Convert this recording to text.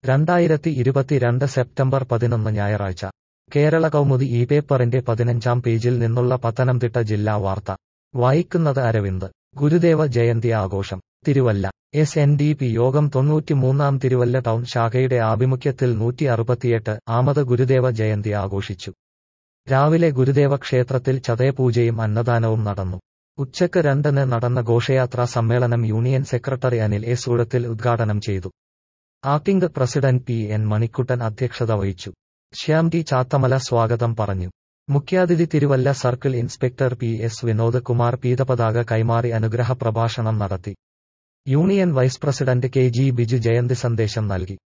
രണ്ടായിരത്തി ഇരുപത്തിരണ്ട് സെപ്റ്റംബർ പതിനൊന്ന് ഞായറാഴ്ച കേരള കൗമുദി ഈ പേപ്പറിന്റെ പതിനഞ്ചാം പേജിൽ നിന്നുള്ള പത്തനംതിട്ട ജില്ലാ വാർത്ത വായിക്കുന്നത് അരവിന്ദ് ഗുരുദേവ ജയന്തി ആഘോഷം Thiruvalla S N D P Yogam തൊണ്ണൂറ്റിമൂന്നാം തിരുവല്ല ടൗൺ ശാഖയുടെ ആഭിമുഖ്യത്തിൽ നൂറ്റി അറുപത്തിയെട്ട് ആമത് ഗുരുദേവ ജയന്തി ആഘോഷിച്ചു രാവിലെ ഗുരുദേവ ക്ഷേത്രത്തിൽ ചതയപൂജയും അന്നദാനവും നടന്നു ഉച്ചക്ക് രണ്ടിന് നടന്ന ഘോഷയാത്രാ സമ്മേളനം union secretary Anil S Uzhathil ഉദ്ഘാടനം ചെയ്തു acting president P N Manikuttan അധ്യക്ഷത വഹിച്ചു ശ്യാം ടി ചാത്തമല സ്വാഗതം പറഞ്ഞു മുഖ്യാതിഥി Thiruvalla circle inspector P S Vinod Kumar പീതപതാക കൈമാറി അനുഗ്രഹ പ്രഭാഷണം നടത്തി union vice president K G Biju Jayanti സന്ദേശം നൽകി